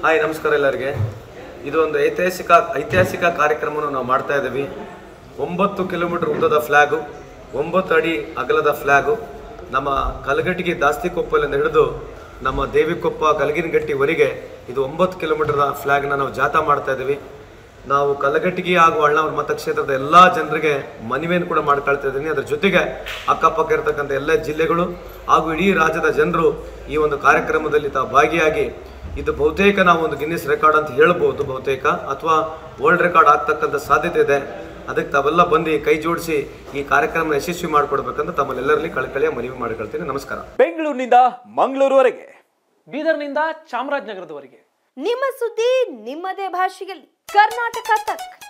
hi ನಮಸ್ಕಾರ ಎಲ್ಲರಿಗೆ ಇದು ಒಂದು ಐತಿಹಾಸಿಕ ಐತಿಹಾಸಿಕ ಕಾರ್ಯಕ್ರಮವನ್ನು ನಾವು ಮಾಡ್ತಾ ಇದ್ದೀವಿ ಒಂಬತ್ತು ಕಿಲೋಮೀಟರ್ ಉದ್ದದ ಫ್ಲ್ಯಾಗು ಒಂಬತ್ತು ಅಡಿ ಅಗಲದ ಫ್ಲ್ಯಾಗು ನಮ್ಮ ಕಲಗಟ್ಟಿಗೆ ದಾಸ್ತಿಕೊಪ್ಪಲಿಂದ ಹಿಡಿದು ನಮ್ಮ ದೇವಿಕೊಪ್ಪ ಗಲಗಿನಗಟ್ಟಿವರೆಗೆ ಇದು ಒಂಬತ್ತು ಕಿಲೋಮೀಟರ್ ಫ್ಲ್ಯಾಗ್ನ ನಾವು ಜಾಥಾ ಮಾಡ್ತಾ ಇದ್ದೀವಿ ನಾವು ಕಲಗಟ್ಟಿಗೆ ಹಾಗೂ ಅಳ್ಳಾವರ ಮತಕ್ಷೇತ್ರದ ಎಲ್ಲ ಜನರಿಗೆ ಮನವಿಯನ್ನು ಕೂಡ ಮಾಡ್ಕೊಳ್ತಾ ಇದ್ದೀನಿ ಅದ್ರ ಜೊತೆಗೆ ಅಕ್ಕಪಕ್ಕ ಇರತಕ್ಕಂಥ ಎಲ್ಲ ಜಿಲ್ಲೆಗಳು ಹಾಗೂ ಇಡೀ ರಾಜ್ಯದ ಜನರು ಈ ಒಂದು ಕಾರ್ಯಕ್ರಮದಲ್ಲಿ ತಾವು ಭಾಗಿಯಾಗಿ ಇದು ಬಹುತೇಕ ನಾವು ಒಂದು ಗಿನ್ನಿಸ್ ರೆಕಾರ್ಡ್ ಅಂತ ಹೇಳ್ಬೋದು ಬಹುತೇಕ ಅಥವಾ ವರ್ಲ್ಡ್ ರೆಕಾರ್ಡ್ ಆಗ್ತಕ್ಕಂಥ ಸಾಧ್ಯತೆ ಇದೆ ಅದಕ್ಕೆ ತಾವೆಲ್ಲ ಬಂದು ಕೈ ಜೋಡಿಸಿ ಈ ಕಾರ್ಯಕ್ರಮ ಯಶಸ್ವಿ ಮಾಡಿಕೊಡ್ಬೇಕಂತ ತಮ್ಮಲ್ಲೆಲ್ಲರಲ್ಲಿ ಕಳಕಳಿಯ ಮನವಿ ಮಾಡಿಕೊಳ್ತೀನಿ ನಮಸ್ಕಾರ ಬೆಂಗಳೂರಿನಿಂದ ಮಂಗಳೂರುವರೆಗೆ ಬೀದರ್ನಿಂದ ಚಾಮರಾಜನಗರದವರೆಗೆ ನಿಮ್ಮ ಸುದ್ದಿ ನಿಮ್ಮದೇ ಭಾಷೆಯಲ್ಲಿ ಕರ್ನಾಟಕ ತಕ್